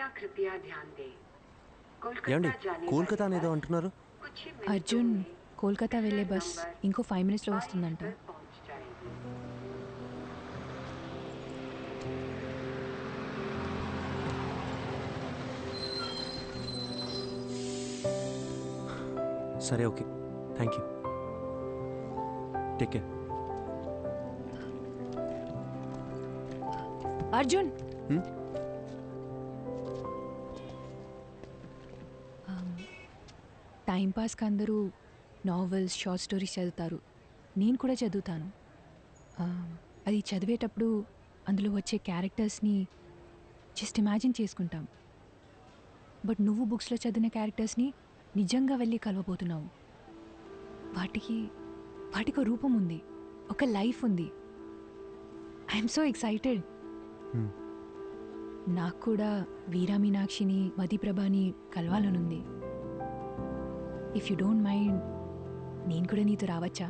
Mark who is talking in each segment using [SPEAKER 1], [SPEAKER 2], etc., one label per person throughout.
[SPEAKER 1] यात्रियां कृपया ध्यान दें
[SPEAKER 2] ఏమండి
[SPEAKER 1] कोलकाता जाने
[SPEAKER 2] కోల్కతా
[SPEAKER 1] वाली
[SPEAKER 2] అనేదో
[SPEAKER 1] बस
[SPEAKER 2] అంటున్నారు
[SPEAKER 1] कुछ ही मिनटों
[SPEAKER 3] అర్జున్
[SPEAKER 1] में
[SPEAKER 3] కోల్కతా వెళ్ళే బస్ ఇంకో ఫైవ్ మినిట్స్లో వస్తుందంట
[SPEAKER 1] पर पहुंच जाएगी
[SPEAKER 2] సరే okay thank you take care
[SPEAKER 3] Arjun
[SPEAKER 2] Hmm?
[SPEAKER 3] Time పాస్కి అందరూ నావెల్స్ షార్ట్ స్టోరీస్ చదువుతారు నేను కూడా చదువుతాను Um, అది చదివేటప్పుడు అందులో వచ్చే క్యారెక్టర్స్ని జస్ట్ ఇమాజిన్ చేసుకుంటాం బట్ నువ్వు బుక్స్లో చదివిన క్యారెక్టర్స్ని నిజంగా వెళ్ళి కలవబోతున్నావు వాటికి వాటికి ఒక రూపం ఉంది ఒక లైఫ్ ఉంది ఐఎమ్ సో ఎక్సైటెడ్
[SPEAKER 2] Hmm.
[SPEAKER 3] నాకు కూడా వీరా మీనాక్షిని మదిప్రభాని కలవాలనుంది ఇఫ్ యు డోంట్ మైండ్ నేను కూడా నీతో రావచ్చా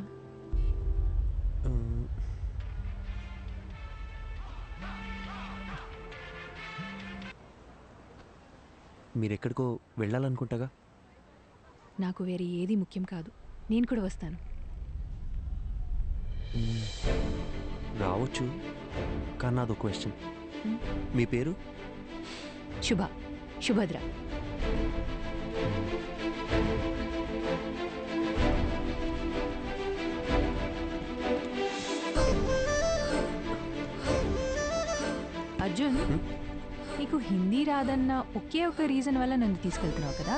[SPEAKER 2] మీరు ఎక్కడికో వెళ్ళాలనుకుంటాగా
[SPEAKER 3] నాకు వేరే ఏది ముఖ్యం కాదు నేను కూడా వస్తాను
[SPEAKER 2] రావచ్చు కానీ నాదో క్వశ్చన్
[SPEAKER 3] Hmm?
[SPEAKER 2] మీ పేరు
[SPEAKER 3] శుభ శుభద్ర అర్జున్
[SPEAKER 2] Hmm?
[SPEAKER 3] నీకు హిందీ రాదన్న ఒకే ఒక రీజన్ వల్ల నన్ను తీసుకెళ్తున్నావు కదా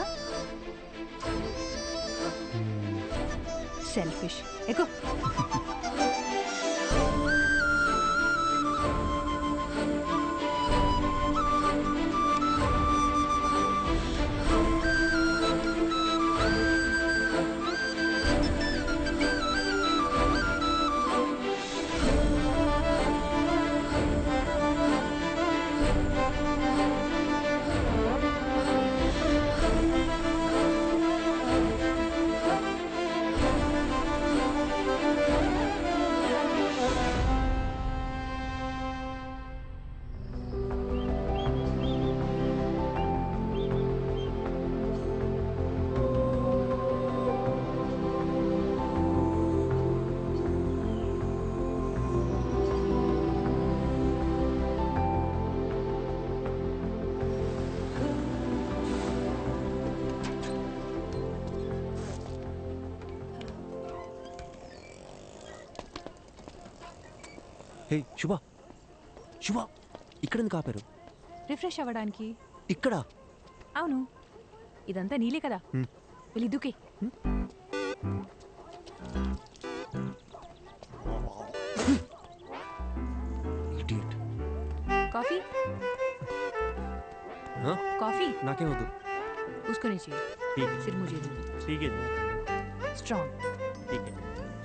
[SPEAKER 3] సెల్ఫిష్ ఎక్కువ
[SPEAKER 2] హే శుభ శుభ ఇక్కడ ఎందుకు ఆపారు
[SPEAKER 3] రిఫ్రెష్ అవ్వడానికి
[SPEAKER 2] ఇక్కడ
[SPEAKER 3] అవును ఇదంతా నీలే కదా
[SPEAKER 2] Hmm.
[SPEAKER 3] వెళ్ళి దూకే
[SPEAKER 2] Idiot.
[SPEAKER 3] Coffee
[SPEAKER 2] Huh?
[SPEAKER 3] కాఫీ
[SPEAKER 2] నాకేం వద్దు
[SPEAKER 3] उसको नहीं चाहिए
[SPEAKER 4] ठीक है
[SPEAKER 3] सिर्फ मुझे दो
[SPEAKER 4] ठीक है जी,
[SPEAKER 3] स्ट्रॉन्ग
[SPEAKER 4] ठीक है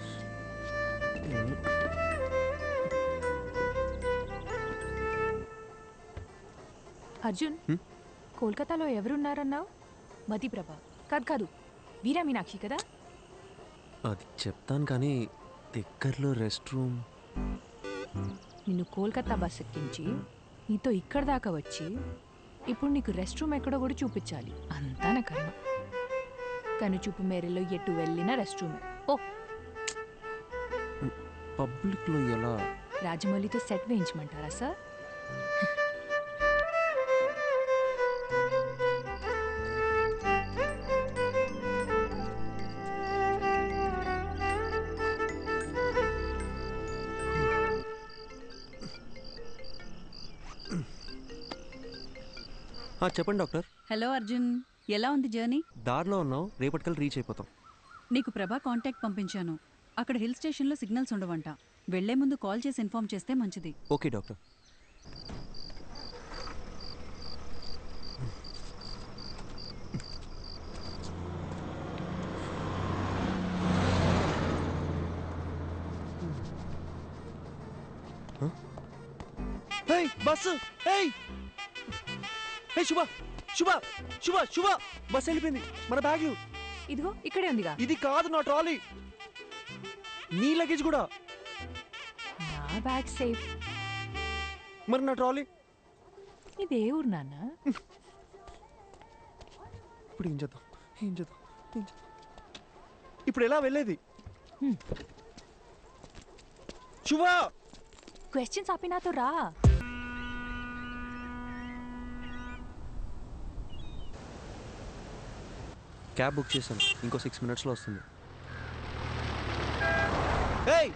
[SPEAKER 3] అర్జున్
[SPEAKER 2] Hmm?
[SPEAKER 3] కోల్కతాలో ఎవరున్నారన్నావు మతిప్రభ కాదు కాదు వీరా మీనాక్షి కదా
[SPEAKER 2] అది చెప్తాను కానీ దగ్గరలో రెస్ట్ రూమ్
[SPEAKER 3] నిన్ను కోల్కతా బస్ ఎక్కించి నీతో ఇక్కడ దాకా వచ్చి ఇప్పుడు నీకు రెస్ట్ రూమ్ ఎక్కడో కూడా చూపించాలి అంతా నా కర్మ కనుచూపు మేరలో ఎటు వెళ్ళినా రెస్ట్ రూమే ఓ
[SPEAKER 2] పబ్లిక్లో ఎలా
[SPEAKER 3] రాజమౌళితో సెట్ వేయించమంటారా సార్
[SPEAKER 2] ఆ, చెప్పండి డాక్టర్
[SPEAKER 5] హలో అర్జున్ ఎలా ఉంది జర్నీ
[SPEAKER 2] దారిలో ఉన్నాం రేపటికల్లా రీచ్ అయిపోతాం
[SPEAKER 5] నీకు ప్రభా కాంటాక్ట్ పంపించాను అక్కడ హిల్ స్టేషన్లో సిగ్నల్స్ ఉండవంట వెళ్లే ముందు కాల్ చేసి ఇన్ఫార్మ్ చేస్తే మంచిది
[SPEAKER 2] ఓకే డాక్టర్ ఏయ్ బస్సు ఏయ్ ఏయ్ శుభ శుభ శుభ శుభ బస్ వెళ్ళిపోయింది మన బ్యాగ్లు
[SPEAKER 3] ఇదిగో ఇక్కడే ఉందిగా
[SPEAKER 2] ఇది కాదు నా ట్రాలీ నీ లగేజ్ కూడా
[SPEAKER 3] నా బ్యాగ్ సేఫ్
[SPEAKER 2] మరి నా ట్రాలీ
[SPEAKER 3] ఇదే ఊరు నాన్న
[SPEAKER 2] ఇప్పుడు ఏం చేద్దాం ఏం చేద్దాం ఏం చేద్దాం ఇప్పుడు ఎలా వెళ్ళేది
[SPEAKER 3] హ్మ్.
[SPEAKER 2] శుభ
[SPEAKER 3] క్వశ్చన్స్ ఆపి నాతో రా
[SPEAKER 2] క్యాబ్ బుక్ చేశాను ఇంకో సిక్స్ మినిట్స్లో వస్తుంది ఏయ్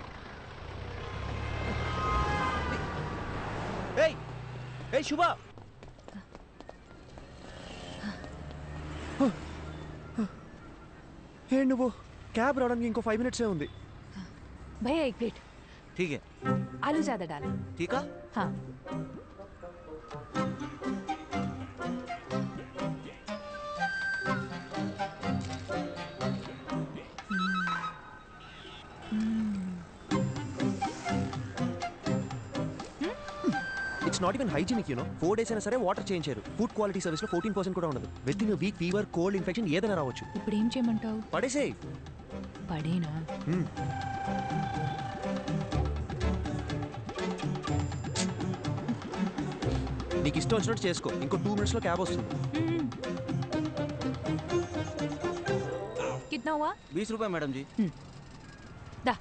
[SPEAKER 2] ఏయ్ ఏయ్ శుభ ఏ నువ్వు క్యాబ్ రావడానికి ఇంకో ఫైవ్ మినిట్సే ఉంది
[SPEAKER 3] भैया एक प्लेट
[SPEAKER 2] ठीक है
[SPEAKER 3] आलू ज्यादा डाल
[SPEAKER 2] ठीक है
[SPEAKER 3] हाँ
[SPEAKER 2] it's not even hygienic you know four days అయినా సరే వాటర్ చేంజ్ చేయరు ఫుడ్ క్వాలిటీ సర్వీస్ లో ఫోర్టీన్ పర్సెంట్ కూడా ఉండదు within week fever cold infection ఏదైనా రావచ్చు
[SPEAKER 3] ఇప్పుడు ఏం చేయమంటావు
[SPEAKER 2] పడేసే
[SPEAKER 3] పడేనా
[SPEAKER 2] నీకు ఇష్టం వచ్చినట్టు చేసుకో ఇంకో టూ మినిట్స్ లో క్యాబ్ వస్తుంది
[SPEAKER 3] कितना हुआ
[SPEAKER 4] बीस रुपए मैडम जी
[SPEAKER 3] दा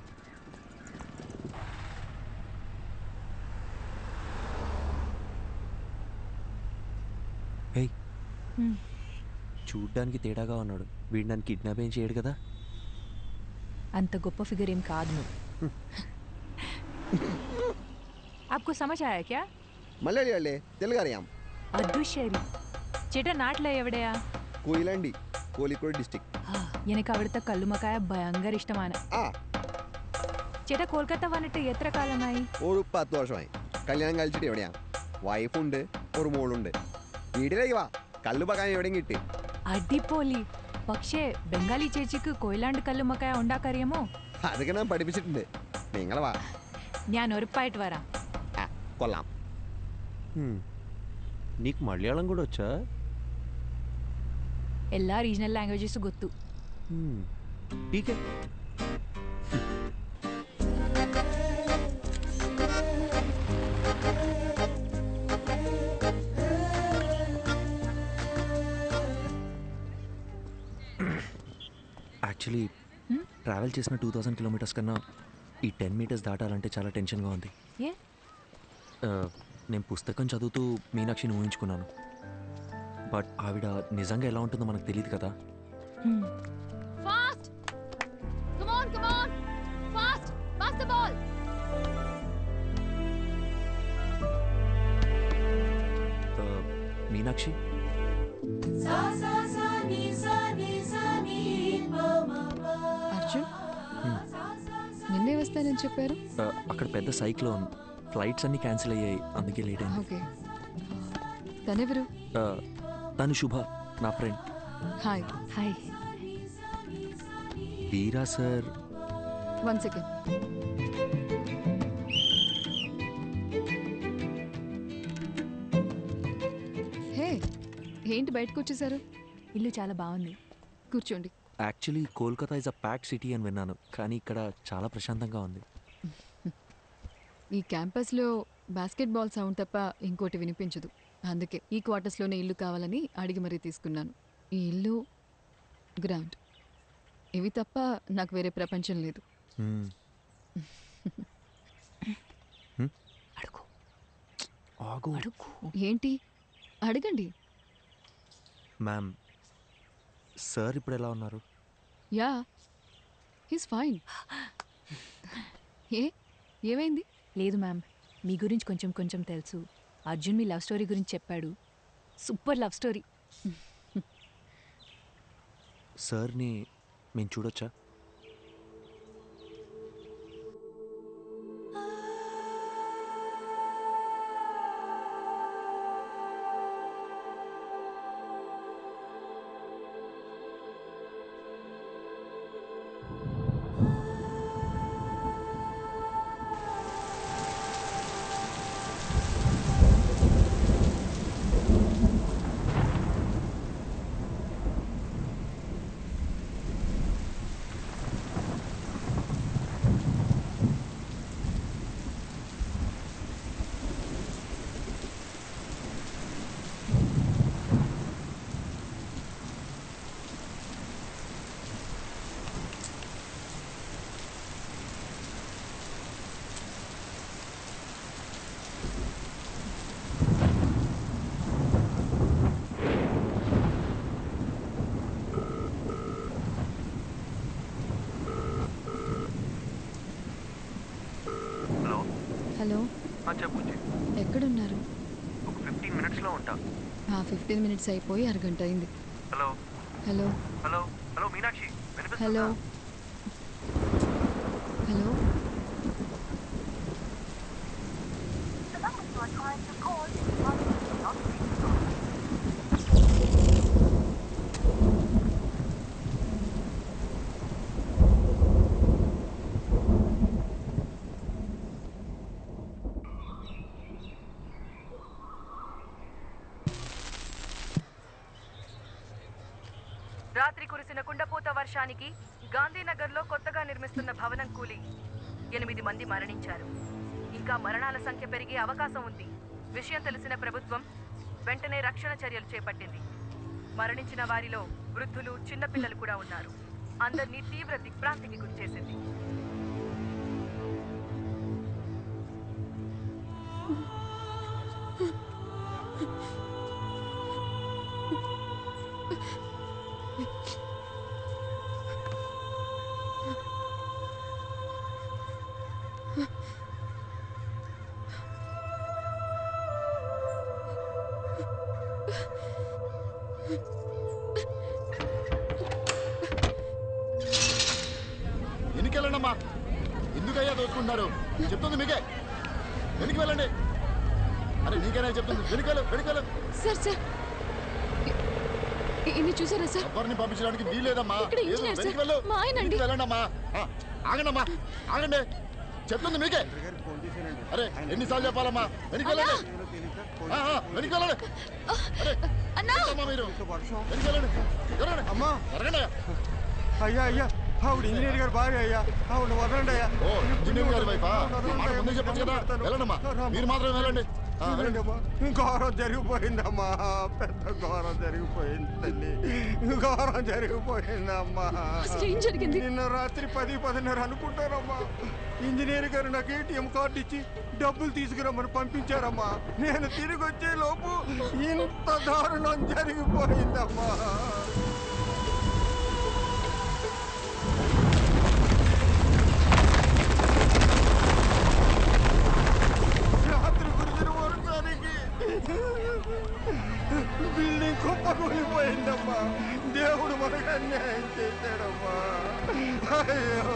[SPEAKER 2] హే
[SPEAKER 3] Hmm.
[SPEAKER 2] చూడ్డానికి తేడాగా ఉన్నాడు వీడు నన్ను కిడ్నాప్ ఏం చేయడు కదా
[SPEAKER 3] అంత గొప్ప ఫిగర్ ఏం కాదు నువ్వు आपको समझ आया क्या
[SPEAKER 6] మలయాళి వాళ్ళే తెలుగు അറിയാം
[SPEAKER 3] അദൃശ്ശേരി ചേട്ടാ നാട്ടിലെ എവിടെയാ
[SPEAKER 6] കൊയിലാണ്ടി കോഴിക്കോട് ഡിസ്ട്രിക്ട്
[SPEAKER 3] ആ, എനിക്ക് അവിടുത്തെ കല്ലുമക്കായ ഭയങ്കര ഇഷ്ടമാണ്
[SPEAKER 6] ആ
[SPEAKER 3] ചേട്ടാ കൊൽക്കത്ത വന്നിട്ട് എത്ര കാലമായി
[SPEAKER 6] ഒരു പത്ത് വർഷമായി കല്യാണം കഴിച്ചിട്ട് എവിടെയാ വൈഫുണ്ട് ഒരു മോളുണ്ട് വീട്ടിലേക്ക് വാ കല്ല് പകാൻ എവിടെയും കിട്ടി
[SPEAKER 3] അടിപൊളി പക്ഷേ ബംഗാളി ചേച്ചിക്ക് കൊയിലാണ്ട് കല്ലുമക്കായ ഉണ്ടാക്കറിയാമോ
[SPEAKER 6] അതൊക്കെ ഞാൻ പഠിപ്പിച്ചിട്ടുണ്ട് നിങ്ങൾ വാ
[SPEAKER 3] ഞാൻ ഉറപ്പായിട്ട് വരാം
[SPEAKER 6] ആ കൊള്ളാം
[SPEAKER 2] Hmm. నీకు మలయాళం కూడా వచ్చా
[SPEAKER 3] എല്ലാ റീജിയണൽ ലാംഗ്വേജസ് ಗೊತ್ತು
[SPEAKER 2] Hmm. ఠీకే యాక్చువల్లీ
[SPEAKER 3] Hmm?
[SPEAKER 2] ట్రావెల్ చేసిన టూ థౌజండ్ కిలోమీటర్స్ కన్నా ఈ టెన్ మీటర్స్ దాటాలంటే చాలా టెన్షన్గా ఉంది
[SPEAKER 3] ఏ
[SPEAKER 2] ఆ, నేను పుస్తకం చదువుతూ మీనాక్షిని ఊహించుకున్నాను బట్ ఆవిడ నిజంగా ఎలా ఉంటుందో మనకు తెలియదు కదా
[SPEAKER 3] Hmm.
[SPEAKER 7] Fast! Come on, come on! Fast! Pass the ball!
[SPEAKER 2] ఆ, మీనాక్షి
[SPEAKER 8] అర్జున్ నిన్నే వస్తానని చెప్పారు
[SPEAKER 2] ఆ, అక్కడ పెద్ద సైక్లోన్ ఫ్లైట్స్ అన్ని క్యాన్సిల్ అయ్యాయి అందుకే లేట్ అయింది
[SPEAKER 8] ఓకే తనెవరు
[SPEAKER 2] ఆ, తను శుభ నా friend
[SPEAKER 8] hi
[SPEAKER 3] hi
[SPEAKER 2] Veera sir
[SPEAKER 8] one second hey ఏంటి బయటకు వచ్చేసారు
[SPEAKER 3] ఇల్లు చాలా బాగుంది
[SPEAKER 8] కూర్చోండి
[SPEAKER 2] actually Kolkata is a pack city అని విన్నాను కానీ ఇక్కడ చాలా ప్రశాంతంగా ఉంది
[SPEAKER 8] ఈ క్యాంపస్లో బాస్కెట్ బాల్ సౌండ్ తప్ప ఇంకోటి వినిపించదు అందుకే ఈ క్వార్టర్స్లోనే ఇల్లు కావాలని అడిగి మరీ తీసుకున్నాను ఈ ఇల్లు గ్రౌండ్ ఇవి తప్ప నాకు వేరే ప్రపంచం లేదు
[SPEAKER 2] మ్మ్.
[SPEAKER 3] అడుగు
[SPEAKER 2] ఆగు
[SPEAKER 3] అడుగు
[SPEAKER 8] ఏంటి అడగండి
[SPEAKER 2] మ్యామ్ సార్ ఇప్పుడు ఎలా ఉన్నారు
[SPEAKER 8] యా హీస్ ఫైన్ ఏ ఏమైంది
[SPEAKER 3] లేదు మ్యామ్ మీ గురించి కొంచెం కొంచెం తెలుసు అర్జున్ మీ లవ్ స్టోరీ గురించి చెప్పాడు సూపర్ లవ్ స్టోరీ
[SPEAKER 2] సార్ని మేము చూడొచ్చా
[SPEAKER 8] ఆ ఫిఫ్టీన్ మినిట్స్ అయిపోయి అరగంట అయింది
[SPEAKER 2] hello
[SPEAKER 8] hello
[SPEAKER 2] hello hello Meenakshi
[SPEAKER 8] hello hello
[SPEAKER 4] రాత్రి కురిసిన కుండపోత వర్షానికి గాంధీనగర్లో కొత్తగా నిర్మిస్తున్న భవనం కూలి ఎనిమిది మంది మరణించారు ఇంకా మరణాల సంఖ్య పెరిగే అవకాశం ఉంది విషయం తెలిసిన ప్రభుత్వం వెంటనే రక్షణ చర్యలు చేపట్టింది మరణించిన వారిలో వృద్ధులు చిన్నపిల్లలు కూడా ఉన్నారు అందరినీ తీవ్ర దిగ్భ్రాంతికి గురిచేసింది
[SPEAKER 9] వెనక్కి వెళ్ళండమ్మా ఎందుకయ్యా దోచుకుంటున్నారు చెప్తుంది మీకే వెనక్కి వెళ్ళండి అరే నీకేనా చెప్తుంది వెనుకలు వెనుకలు
[SPEAKER 8] సార్ సార్ ఇ- ఇన్ని చూసారా సార్
[SPEAKER 9] ఎవరిని పంపించడానికి వీల్లేదమ్మా
[SPEAKER 8] ఇక్కడ
[SPEAKER 9] లేదు,
[SPEAKER 8] ఇంజనీర్
[SPEAKER 9] వెనక్కి
[SPEAKER 8] సార్.
[SPEAKER 9] వెళ్ళు
[SPEAKER 8] మా ఆయన అండి.
[SPEAKER 9] వెనక్కి వెళ్ళండమ్మా ఆ, ఆగండమ్మా ఆగండి చెప్తుంది మీకే అరే ఎన్నిసార్లు చెప్పాలమ్మా వెనక్కి వెళ్ళండి ఆ, ఆ, వెనక్కి వెళ్ళండి అరే
[SPEAKER 8] అన్నా
[SPEAKER 9] ఏంటమ్మా మీరు వెనక్కి వెళ్ళండి జరగండి
[SPEAKER 2] అమ్మా
[SPEAKER 9] జరగండి
[SPEAKER 2] అయ్యా అయ్యా ఆవిడ ఇంజనీర్ గారు భార్య అయ్యా ఆవిడ వదలండి అయ్యా
[SPEAKER 9] ఓ ఇంజనీర్ గారి వైఫా మాట ముందే చెప్పచ్చు కదా వెళ్ళండమ్మా మీరు మాత్రం వెళ్ళండి ఆ, వెళ్ళండి
[SPEAKER 2] ఘోరం జరిగిపోయిందమ్మా పెద్ద ఘోరం జరిగిపోయింది తల్లి ఘోరం జరిగిపోయిందమ్మా
[SPEAKER 8] అసలు ఏం జరిగింది?
[SPEAKER 2] నిన్న రాత్రి పది పదిన్నర అనుకుంటారమ్మా ఇంజనీర్ గారు నాకు ఏటీఎం కార్డు ఇచ్చి డబ్బులు తీసుకురమ్మని పంపించారమ్మా నేను తిరిగి వచ్చే లోపు ఇంత దారుణం జరిగిపోయిందమ్మా రాత్రి కురిసిన వర్షానికి బిల్డింగ్ కుప్పకూలిపోయిందమ్మా దేవుడు మనకు అన్యాయం చేశాడమ్మా అయ్యో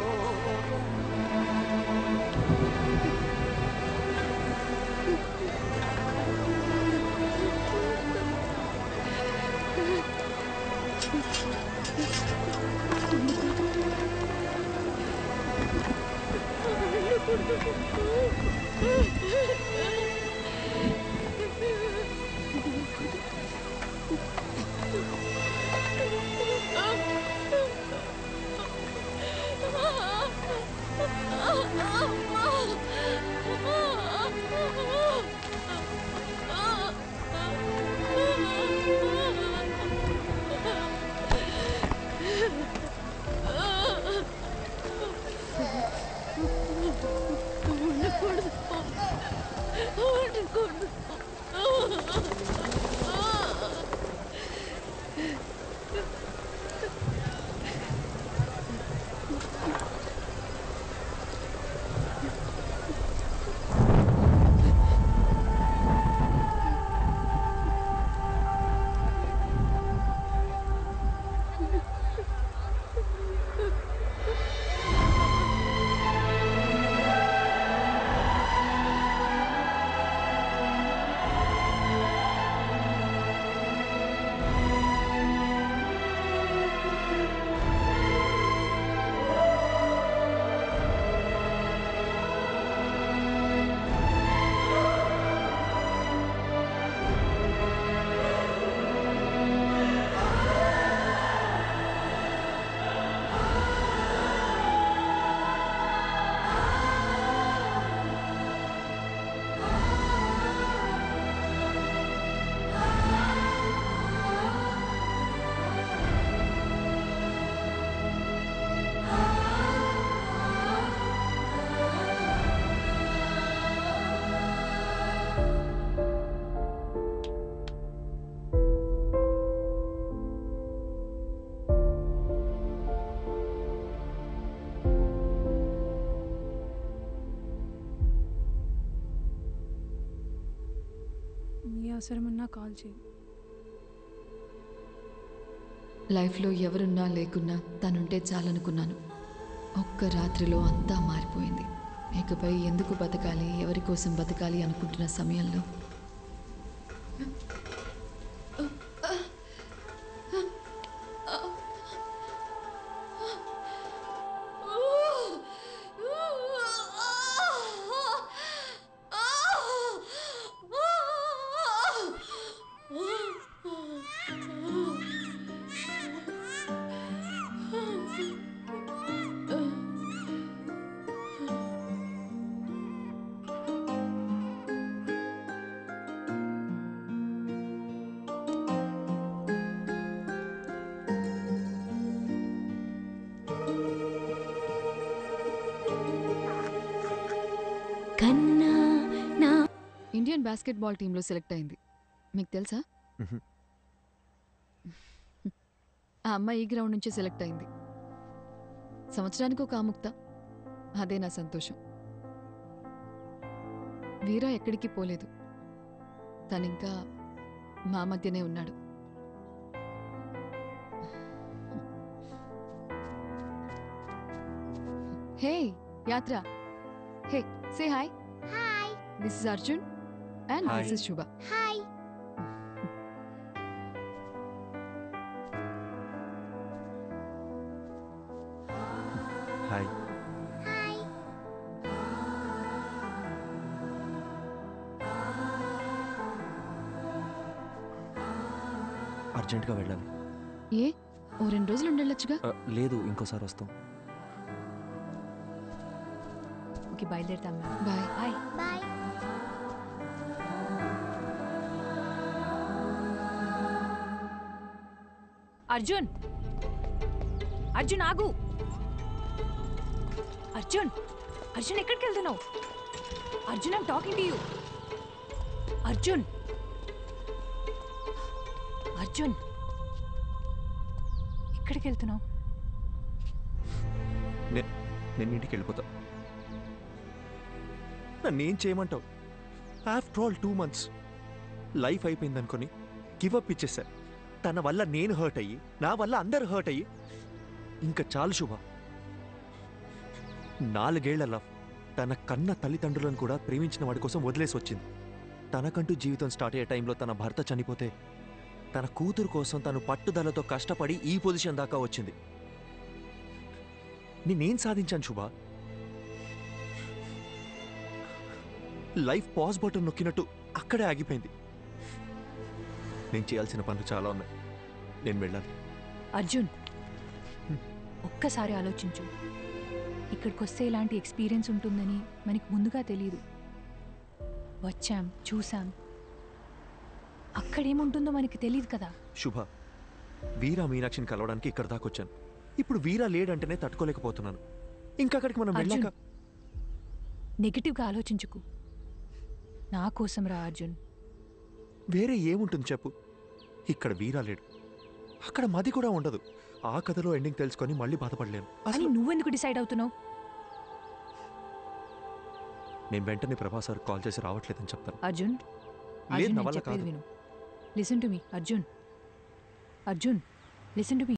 [SPEAKER 10] నీ అవసరం ఉన్నా కాల్ చేయి
[SPEAKER 8] లైఫ్లో ఎవరున్నా లేకున్నా తనుంటే చాలనుకున్నాను ఒక్క రాత్రిలో అంతా మారిపోయింది ఇకపై ఎందుకు బతకాలి ఎవరి కోసం బతకాలి అనుకుంటున్న సమయంలో
[SPEAKER 7] కన్నా నా
[SPEAKER 8] ఇండియన్ బాస్కెట్బాల్ టీంలో సెలెక్ట్ అయింది మీకు తెలుసా
[SPEAKER 10] మ్హూ.
[SPEAKER 8] ఆ అమ్మాయి ఈ గ్రౌండ్ నుంచే సెలెక్ట్ అయింది సంవత్సరానికి ఒక ఆముక్త అదే నా సంతోషం వీరా ఎక్కడికి పోలేదు తనింకా మా మధ్యనే ఉన్నాడు హే యాత్ర hey say hi
[SPEAKER 7] hi
[SPEAKER 8] this is Arjun and
[SPEAKER 10] Hi.
[SPEAKER 8] This is Shubha
[SPEAKER 7] hi
[SPEAKER 10] hi
[SPEAKER 7] hi
[SPEAKER 10] అర్జెంటుగా వెళ్ళాలి
[SPEAKER 8] ఏ ఓ రెండు రోజులు ఉండొచ్చుగా
[SPEAKER 10] ఆ, లేదు ఇంకోసారి వస్తాం
[SPEAKER 3] ఓకే బయలుదేరుతాం ma'am
[SPEAKER 8] bye
[SPEAKER 3] bye
[SPEAKER 7] bye
[SPEAKER 3] Arjun Arjun ఆగు అర్జున్ అర్జున్ ఎక్కడికి వెళ్తున్నావు Arjun I'm talking to you Arjun Arjun ఎక్కడికి వెళ్తున్నావు
[SPEAKER 10] నే- నేను ఇంటికి వెళ్ళిపోతా నన్ను ఏం చేయమంటావు after all two months life అయిపోయింది అనుకొని గివప్ ఇచ్చేసా తన వల్ల నేను హర్ట్ అయ్యి నా వల్ల అందరు హర్ట్ అయ్యి ఇంకా చాలు శుభ నాలుగేళ్ల లవ్ తన కన్న తల్లిదండ్రులను కూడా ప్రేమించిన వాడి కోసం వదిలేసి వచ్చింది తనకంటూ జీవితం స్టార్ట్ అయ్యే టైంలో తన భర్త చనిపోతే తన కూతురు కోసం తను పట్టుదలతో కష్టపడి ఈ పొజిషన్ దాకా వచ్చింది నేనేం సాధించాను శుభ లైఫ్ పాజ్ బటన్ నొక్కినట్టు అక్కడే ఆగిపోయింది నేను చేయాల్సిన పనులు చాలా ఉన్నాయి నేను వెళ్ళాలి
[SPEAKER 3] అర్జున్ ఒక్కసారి ఆలోచించు ఇక్కడికి వస్తే ఇలాంటి ఎక్స్పీరియన్స్ ఉంటుందని మనకి ముందుగా తెలియదు వచ్చాం చూసాం అక్కడేముంటుందో మనకి తెలియదు కదా
[SPEAKER 10] శుభ వీరా మీనాక్షిని కలవడానికి ఇక్కడ దాకా వచ్చాను ఇప్పుడు వీరా లేడంటేనే తట్టుకోలేకపోతున్నాను ఇంకక్కడికి మనం
[SPEAKER 3] అర్జున్
[SPEAKER 10] వెళ్ళాక
[SPEAKER 3] నెగిటివ్గా ఆలోచించుకు నా కోసం రా అర్జున్
[SPEAKER 10] వేరే ఏముంటుంది చెప్పు ఇక్కడ వీరా లేడు అక్కడ మది కూడా ఉండదు ఆ కథలో ఎండింగ్ తెలుసుకొని మళ్ళీ బాధపడలేను
[SPEAKER 3] అని
[SPEAKER 10] అసలు
[SPEAKER 3] నువ్వెందుకు డిసైడ్ అవుతున్నావు
[SPEAKER 10] నేను వెంటనే ప్రభాస్ సార్ కాల్ చేసి రావట్లేదని చెప్తాను
[SPEAKER 3] అర్జున్
[SPEAKER 10] లేదు
[SPEAKER 3] అర్జున్
[SPEAKER 10] నా
[SPEAKER 3] నేను
[SPEAKER 10] వల్ల
[SPEAKER 3] చెప్పేది
[SPEAKER 10] కాదు
[SPEAKER 3] విను listen to me Arjun Arjun listen to me